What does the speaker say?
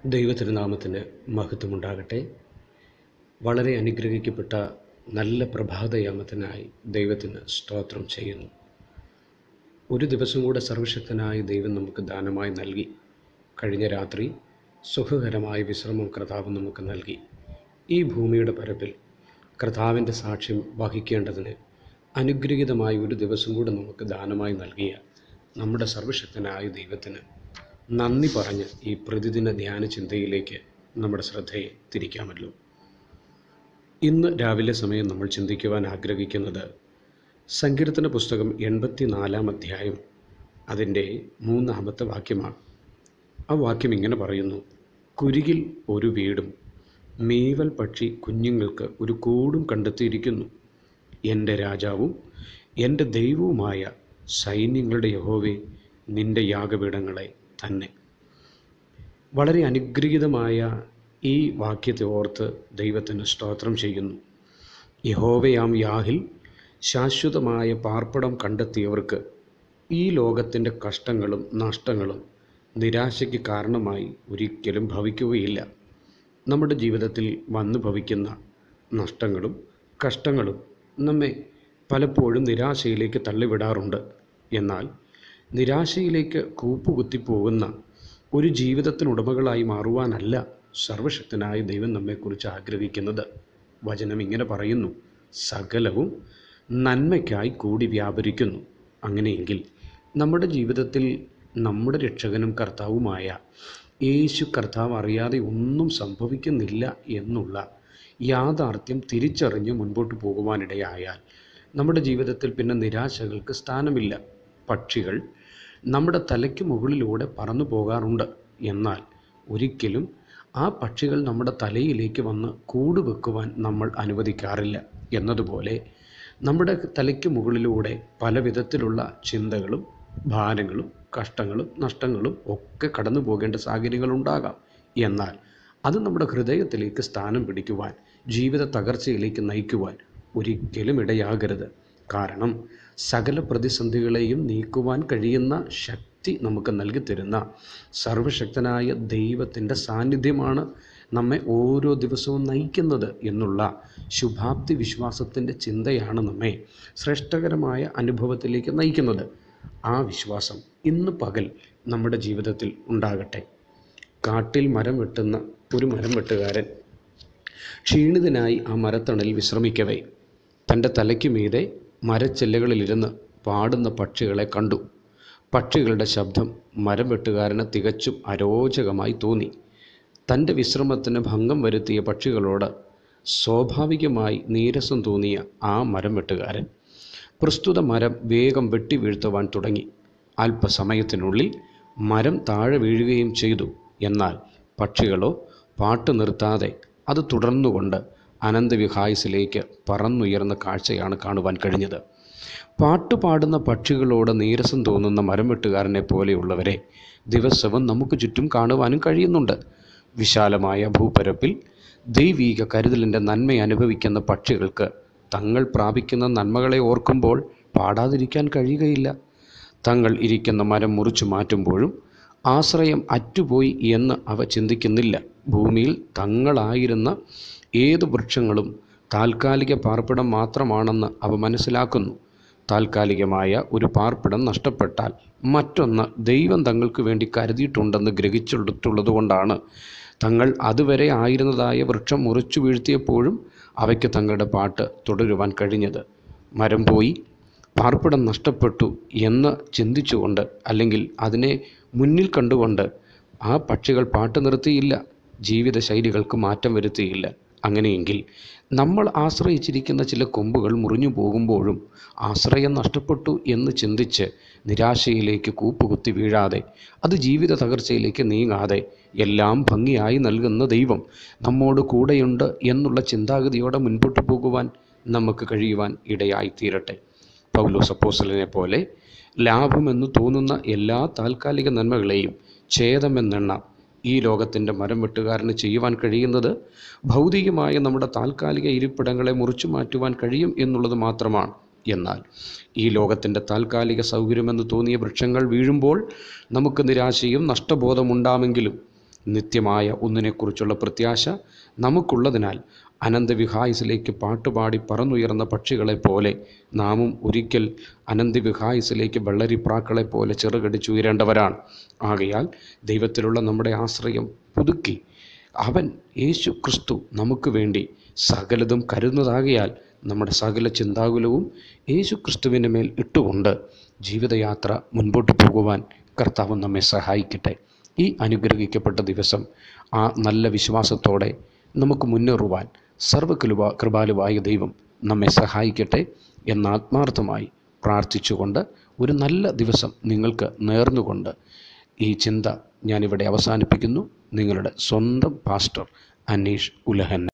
ദൈവതിരുനാമത്തിന് മഹത്വമുണ്ടാകട്ടെ വളരെ അനുഗ്രഹിക്കപ്പെട്ട നല്ല പ്രഭാതയാമത്തിനായി ദൈവത്തിന് സ്തോത്രം ചെയ്യുന്നു ഒരു ദിവസം കൂടെ സർവശക്തനായ ദൈവം നമുക്ക് ദാനമായി നൽകി കഴിഞ്ഞ രാത്രി സുഖകരമായ വിശ്രമം കർത്താവ് നമുക്ക് നൽകി ഈ ഭൂമിയുടെ പരപ്പിൽ കർത്താവിൻ്റെ സാക്ഷ്യം വഹിക്കേണ്ടതിന് അനുഗ്രഹീതമായ ഒരു ദിവസം കൂടെ നമുക്ക് ദാനമായി നൽകിയ നമ്മുടെ സർവശക്തനായ ദൈവത്തിന് നന്ദി പറഞ്ഞ് ഈ പ്രതിദിന ധ്യാന ചിന്തയിലേക്ക് നമ്മുടെ ശ്രദ്ധയെ തിരിക്കാമല്ലോ ഇന്ന് രാവിലെ സമയം നമ്മൾ ചിന്തിക്കുവാൻ ആഗ്രഹിക്കുന്നത് സങ്കീർത്തന പുസ്തകം എൺപത്തി നാലാം അധ്യായം അതിൻ്റെ മൂന്നാമത്തെ വാക്യമാണ് ആ വാക്യം ഇങ്ങനെ പറയുന്നു കുരുകിൽ ഒരു വീടും മീവൽ പക്ഷി കുഞ്ഞുങ്ങൾക്ക് ഒരു കൂടും കണ്ടെത്തിയിരിക്കുന്നു എൻ്റെ രാജാവും എൻ്റെ ദൈവവുമായ സൈന്യങ്ങളുടെ യഹോവേ നിൻ്റെ യാഗപീഠങ്ങളെ തന്നെ വളരെ അനുഗ്രഹീതമായ ഈ വാക്യത്തെ ഓർത്ത് ദൈവത്തിന് സ്തോത്രം ചെയ്യുന്നു യഹോവയാം യാഹിൽ ശാശ്വതമായ പാർപ്പിടം കണ്ടെത്തിയവർക്ക് ഈ ലോകത്തിൻ്റെ കഷ്ടങ്ങളും നഷ്ടങ്ങളും നിരാശയ്ക്ക് കാരണമായി ഒരിക്കലും ഭവിക്കുകയില്ല നമ്മുടെ ജീവിതത്തിൽ വന്നു ഭവിക്കുന്ന നഷ്ടങ്ങളും കഷ്ടങ്ങളും നമ്മെ പലപ്പോഴും നിരാശയിലേക്ക് തള്ളിവിടാറുണ്ട് എന്നാൽ നിരാശയിലേക്ക് കൂപ്പുകുത്തി പോകുന്ന ഒരു ജീവിതത്തിനുടമകളായി മാറുവാനല്ല സർവശക്തനായ ദൈവം നമ്മെക്കുറിച്ച് ആഗ്രഹിക്കുന്നത് വചനം ഇങ്ങനെ പറയുന്നു സകലവും നന്മയ്ക്കായി കൂടി വ്യാപരിക്കുന്നു അങ്ങനെയെങ്കിൽ നമ്മുടെ ജീവിതത്തിൽ നമ്മുടെ രക്ഷകനും കർത്താവുമായ യേശു കർത്താവ് അറിയാതെ ഒന്നും സംഭവിക്കുന്നില്ല എന്നുള്ള യാഥാർത്ഥ്യം തിരിച്ചറിഞ്ഞ് മുൻപോട്ട് പോകുവാനിടയായാൽ നമ്മുടെ ജീവിതത്തിൽ പിന്നെ നിരാശകൾക്ക് സ്ഥാനമില്ല പക്ഷികൾ നമ്മുടെ തലയ്ക്ക് മുകളിലൂടെ പറന്നു പോകാറുണ്ട് എന്നാൽ ഒരിക്കലും ആ പക്ഷികൾ നമ്മുടെ തലയിലേക്ക് വന്ന് കൂട് വെക്കുവാൻ നമ്മൾ അനുവദിക്കാറില്ല എന്നതുപോലെ നമ്മുടെ തലയ്ക്ക് മുകളിലൂടെ പല വിധത്തിലുള്ള ചിന്തകളും ഭാരങ്ങളും കഷ്ടങ്ങളും നഷ്ടങ്ങളും ഒക്കെ കടന്നു പോകേണ്ട സാഹചര്യങ്ങളുണ്ടാകാം എന്നാൽ അത് നമ്മുടെ ഹൃദയത്തിലേക്ക് സ്ഥാനം പിടിക്കുവാൻ ജീവിത തകർച്ചയിലേക്ക് നയിക്കുവാൻ ഒരിക്കലും ഇടയാകരുത് കാരണം സകല പ്രതിസന്ധികളെയും നീക്കുവാൻ കഴിയുന്ന ശക്തി നമുക്ക് നൽകി തരുന്ന സർവശക്തനായ ദൈവത്തിൻ്റെ സാന്നിധ്യമാണ് നമ്മെ ഓരോ ദിവസവും നയിക്കുന്നത് എന്നുള്ള ശുഭാപ്തി വിശ്വാസത്തിൻ്റെ ചിന്തയാണ് നമ്മെ ശ്രേഷ്ഠകരമായ അനുഭവത്തിലേക്ക് നയിക്കുന്നത് ആ വിശ്വാസം ഇന്ന് പകൽ നമ്മുടെ ജീവിതത്തിൽ ഉണ്ടാകട്ടെ കാട്ടിൽ മരം വെട്ടുന്ന ഒരു മരം വെട്ടുകാരൻ ക്ഷീണിതനായി ആ മരത്തണലിൽ വിശ്രമിക്കവേ തൻ്റെ തലയ്ക്ക് മീതെ മരച്ചെല്ലകളിലിരുന്ന് പാടുന്ന പക്ഷികളെ കണ്ടു പക്ഷികളുടെ ശബ്ദം മരം വെട്ടുകാരന് തികച്ചും അരോചകമായി തോന്നി തൻ്റെ വിശ്രമത്തിന് ഭംഗം വരുത്തിയ പക്ഷികളോട് സ്വാഭാവികമായി നീരസം തോന്നിയ ആ മരം വെട്ടുകാരൻ പ്രസ്തുത മരം വേഗം വെട്ടി വീഴ്ത്തുവാൻ തുടങ്ങി അല്പസമയത്തിനുള്ളിൽ മരം താഴെ വീഴുകയും ചെയ്തു എന്നാൽ പക്ഷികളോ പാട്ട് നിർത്താതെ അത് തുടർന്നുകൊണ്ട് അനന്തവിഹായസിലേക്ക് പറന്നുയർന്ന കാഴ്ചയാണ് കാണുവാൻ കഴിഞ്ഞത് പാട്ട് പാടുന്ന പക്ഷികളോട് നീരസം തോന്നുന്ന മരം വെട്ടുകാരനെ പോലെയുള്ളവരെ ദിവസവും നമുക്ക് ചുറ്റും കാണുവാനും കഴിയുന്നുണ്ട് വിശാലമായ ഭൂപരപ്പിൽ ദൈവീക കരുതലിൻ്റെ നന്മ അനുഭവിക്കുന്ന പക്ഷികൾക്ക് തങ്ങൾ പ്രാപിക്കുന്ന നന്മകളെ ഓർക്കുമ്പോൾ പാടാതിരിക്കാൻ കഴിയുകയില്ല തങ്ങൾ ഇരിക്കുന്ന മരം മുറിച്ചു മാറ്റുമ്പോഴും ആശ്രയം അറ്റുപോയി എന്ന് അവ ചിന്തിക്കുന്നില്ല ഭൂമിയിൽ തങ്ങളായിരുന്ന ഏത് വൃക്ഷങ്ങളും താൽക്കാലിക പാർപ്പിടം മാത്രമാണെന്ന് അവ മനസ്സിലാക്കുന്നു താൽക്കാലികമായ ഒരു പാർപ്പിടം നഷ്ടപ്പെട്ടാൽ മറ്റൊന്ന് ദൈവം തങ്ങൾക്ക് വേണ്ടി കരുതിയിട്ടുണ്ടെന്ന് ഗ്രഹിച്ചിട്ടുള്ളതുകൊണ്ടാണ് തങ്ങൾ അതുവരെ ആയിരുന്നതായ വൃക്ഷം മുറിച്ചു വീഴ്ത്തിയപ്പോഴും അവയ്ക്ക് തങ്ങളുടെ പാട്ട് തുടരുവാൻ കഴിഞ്ഞത് മരം പോയി പാർപ്പിടം നഷ്ടപ്പെട്ടു എന്ന് ചിന്തിച്ചുകൊണ്ട് അല്ലെങ്കിൽ അതിനെ മുന്നിൽ കണ്ടുകൊണ്ട് ആ പക്ഷികൾ പാട്ട് നിർത്തിയില്ല ജീവിത ശൈലികൾക്ക് മാറ്റം വരുത്തിയില്ല അങ്ങനെയെങ്കിൽ നമ്മൾ ആശ്രയിച്ചിരിക്കുന്ന ചില കൊമ്പുകൾ മുറിഞ്ഞു പോകുമ്പോഴും ആശ്രയം നഷ്ടപ്പെട്ടു എന്ന് ചിന്തിച്ച് നിരാശയിലേക്ക് കൂപ്പുകുത്തി വീഴാതെ അത് ജീവിത തകർച്ചയിലേക്ക് നീങ്ങാതെ എല്ലാം ഭംഗിയായി നൽകുന്ന ദൈവം നമ്മോട് കൂടെയുണ്ട് എന്നുള്ള ചിന്താഗതിയോടെ മുൻപോട്ട് പോകുവാൻ നമുക്ക് കഴിയുവാൻ ഇടയായി തീരട്ടെ പൗലോസ് അപ്പോസ്റ്റലിനെ പോലെ ലാഭമെന്ന് തോന്നുന്ന എല്ലാ താൽക്കാലിക നന്മകളെയും ഛേദമെന്നെണ്ണ ഈ ലോകത്തിൻ്റെ മരം വെട്ടുകാരന് ചെയ്യുവാൻ കഴിയുന്നത് ഭൗതികമായ നമ്മുടെ താൽക്കാലിക ഇരിപ്പിടങ്ങളെ മുറിച്ചു മാറ്റുവാൻ കഴിയും എന്നുള്ളത് മാത്രമാണ് എന്നാൽ ഈ ലോകത്തിൻ്റെ താൽക്കാലിക സൗകര്യമെന്ന് തോന്നിയ വൃക്ഷങ്ങൾ വീഴുമ്പോൾ നമുക്ക് നിരാശയും നഷ്ടബോധമുണ്ടാമെങ്കിലും നിത്യമായ ഒന്നിനെക്കുറിച്ചുള്ള പ്രത്യാശ നമുക്കുള്ളതിനാൽ അനന്തവിഹായസിലേക്ക് പാട്ടുപാടി പറന്നുയർന്ന പക്ഷികളെ പോലെ നാമും ഒരിക്കൽ അനന്തവിഹായസിലേക്ക് വെള്ളരിപ്രാക്കളെ പോലെ ചിറകടിച്ചുയരേണ്ടവരാണ് ആകയാൽ ദൈവത്തിലുള്ള നമ്മുടെ ആശ്രയം പുതുക്കി അവൻ യേശു ക്രിസ്തു നമുക്ക് വേണ്ടി സകലതും കരുതുന്നതാകയാൽ നമ്മുടെ സകല ചിന്താകുലവും യേശു ക്രിസ്തുവിൻ്റെ മേൽ ഇട്ടുകൊണ്ട് ജീവിതയാത്ര മുൻപോട്ട് പോകുവാൻ കർത്താവ് നമ്മെ സഹായിക്കട്ടെ ഈ അനുഗ്രഹിക്കപ്പെട്ട ദിവസം ആ നല്ല വിശ്വാസത്തോടെ നമുക്ക് മുന്നേറുവാൻ സർവകൃപ കൃപാലുവായ ദൈവം നമ്മെ സഹായിക്കട്ടെ എന്ന് ആത്മാർത്ഥമായി പ്രാർത്ഥിച്ചുകൊണ്ട് ഒരു നല്ല ദിവസം നിങ്ങൾക്ക് നേർന്നുകൊണ്ട് ഈ ചിന്ത ഞാനിവിടെ അവസാനിപ്പിക്കുന്നു നിങ്ങളുടെ സ്വന്തം പാസ്റ്റർ അനീഷ് ഉലഹൻ